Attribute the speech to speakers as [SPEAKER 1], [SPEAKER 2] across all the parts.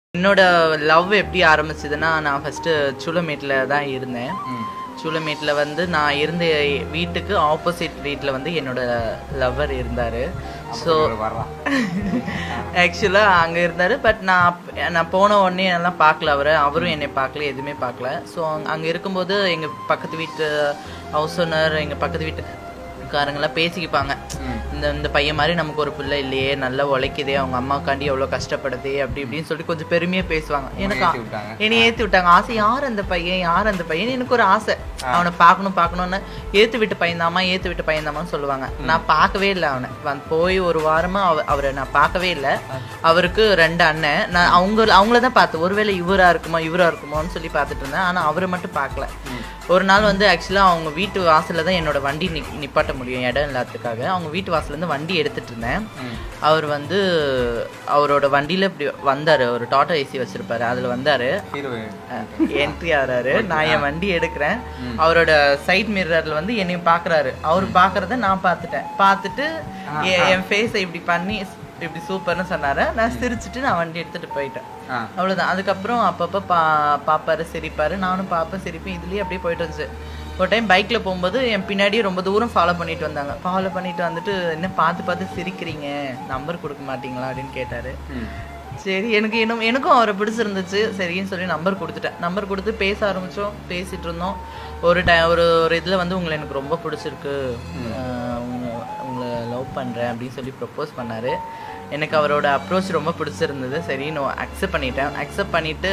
[SPEAKER 1] என்னோட லவ் எப்படி ஆரம்பிச்சதுன்னா நான் ஃபர்ஸ்ட் சூளமேட்டில் தான் இருந்தேன்
[SPEAKER 2] ம்.
[SPEAKER 1] சூளமேட்டில் வந்து நான் இருந்த வீட்டுக்கு ஆப்போசிட் வீட்டில் வந்து என்னோட லவ்வர் இருந்தார் ஸோ
[SPEAKER 2] அப்படி வர்றா
[SPEAKER 1] ஆக்சுவலாக அங்கே இருந்தார் பட் நான் அப்- நான் போன உடனே எல்லாம் பார்க்கல அவரை அவரும் என்னை பார்க்கல எதுவுமே பார்க்கல ஸோ அங்கே இருக்கும்போது எங்கள் பக்கத்து வீட்டு ஹவுஸ் ஓனர் எங்கள் பக்கத்து வீட்டுக்காரங்கெல்லாம் பேசிக்கிப்பாங்க
[SPEAKER 2] ம்.
[SPEAKER 1] இந்த இந்த பையன் மாதிரி நமக்கு ஒரு பிள்ளை இல்லையே நல்லா உழைக்குதே அவங்க அம்மாக்காண்டி எவ்வளோ கஷ்டப்படுதே அப்படி இப்படின்னு சொல்லிட்டு கொஞ்சம் பெருமையாக பேசுவாங்க எனக்கு
[SPEAKER 2] ஏத்தி விட்டாங்க.
[SPEAKER 1] என்னை ஏற்றி விட்டாங்க ஆசை யார் அந்த பையன் யார் அந்த பையன் எனக்கு ஒரு ஆசை அவனை பார்க்கணும் பார்க்கணும்னு ஏத்து விட்டு பையன்தாமா ஏத்து விட்டு பையன்தாமான்னு சொல்லுவாங்க நான் பார்க்கவே இல்லை அவனை வந்து போய் ஒரு வாரமா அவ அவரை நான் பார்க்கவே இல்லை அவருக்கு ரெண்டு அண்ணன் நான் அவங்க அவங்கள தான் பார்த்தேன் ஒருவேளை இவரா இருக்குமா இவரா இருக்குமோன்னு சொல்லி பார்த்துட்டு இருந்தேன் ஆனா அவரை மட்டும் பார்க்கல ஒரு நாள் வந்து ஆக்சுவலாக அவங்க வீட்டு வாசல்ல தான் என்னோட வண்டி நி நிப்பாட்ட முடியும் இடம் இல்லாததுக்காக அவங்க வீட்டு வாசல்ல இருந்து வண்டி எடுத்துட்டு இருந்தேன்
[SPEAKER 2] ம்.
[SPEAKER 1] அவர் வந்து அவரோட வண்டியில இப்படி வந்தாரு ஒரு டாட்டா ஏசி வச்சிருப்பாரு அதுல வந்தாரு
[SPEAKER 2] ஹீரோ
[SPEAKER 1] என்ட்ரி ஆகுறாரு நான் என் வண்டி எடுக்கிறேன் அவரோட சைட் மிரர்ல வந்து என்னையும் பாக்குறாரு அவர் பாக்குறத நான் பார்த்துட்டேன் பார்த்துட்டு எ- என் ஃபேஸை இப்படி பண்ணி இப்படி சூப்பர்னு சொன்னாரு நான் சிரிச்சிட்டு நான் வண்டி எடுத்துட்டு போயிட்டேன்
[SPEAKER 2] ஆ
[SPEAKER 1] அவ்வளவுதான் அதுக்கப்புறம் அப்பப்போ பா பாப்பாரு சிரிப்பாரு நானும் பார்ப்பேன் சிரிப்பேன் இதுலயே அப்படியே போயிட்டு இருந்துச்சு ஒரு டைம் பைக்ல போகும்போது என் பின்னாடியே ரொம்ப தூரம் ஃபாலோ பண்ணிட்டு வந்தாங்க ஃபாலோ பண்ணிட்டு வந்துட்டு என்ன பார்த்து பார்த்து சிரிக்கிறீங்க நம்பர் கொடுக்க மாட்டீங்களா அப்படின்னு கேட்டாரு
[SPEAKER 2] ம்.
[SPEAKER 1] சரி எனக்கு இன்னும் எனக்கும் அவரை பிடிச்சிருந்துச்சு சரின்னு சொல்லி நம்பர் கொடுத்துட்டேன் நம்பர் கொடுத்து பேச ஆரம்பிச்சோம் பேசிட்டு இருந்தோம் ஒரு டை ஒரு ஒரு இதில் வந்து உங்களை எனக்கு ரொம்ப பிடிச்சிருக்கு ஆஹ் உங்க- உங்களை லவ் பண்ணுறேன் அப்படின்னு சொல்லி ப்ரப்போஸ் பண்ணாரு எனக்கு அவரோட அப்ரோச் ரொம்ப பிடிச்சிருந்தது சரி நான் அக்செப்ட் பண்ணிட்டேன் அக்செப்ட் பண்ணிட்டு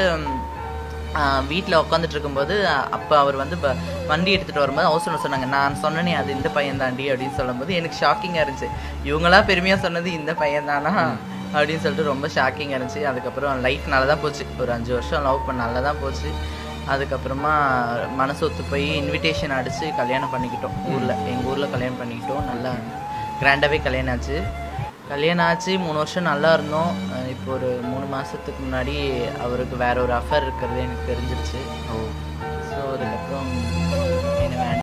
[SPEAKER 1] வீட்டில் உட்காந்துட்டு இருக்கும்போது அப்போ அவர் வந்து ப- வண்டி எடுத்துகிட்டு வரும்போது அவசரம் சொன்னாங்க நான் சொன்னனே அது இந்த பையன் தாண்டி அப்படின்னு சொல்லும்போது எனக்கு ஷாக்கிங்காக இருந்துச்சு இவங்களா பெருமையாக சொன்னது இந்த பையன் தானா அப்படின்னு சொல்லிட்டு ரொம்ப ஷாக்கிங்காக இருந்துச்சு அதுக்கப்புறம் லைஃப் நல்லா தான் போச்சு ஒரு அஞ்சு வருஷம் லவ் பண்ண நல்லா தான் போச்சு அதுக்கப்புறமா மனசு ஒத்து போய் இன்விடேஷன் அடித்து கல்யாணம் பண்ணிக்கிட்டோம் ஊரில் எங்கள் ஊரில் கல்யாணம் பண்ணிக்கிட்டோம் நல்லா கிராண்டாகவே கல்யாணம் ஆச்சு கல்யாணம் ஆச்சு மூணு வருஷம் நல்லா இருந்தோம் அஹ் இப்போ ஒரு மூணு மாதத்துக்கு முன்னாடி அவருக்கு வேற ஒரு அஃபேர் இருக்கிறது எனக்கு தெரிஞ்சிருச்சு
[SPEAKER 2] ஓ
[SPEAKER 1] ஸோ அதுக்கப்புறம்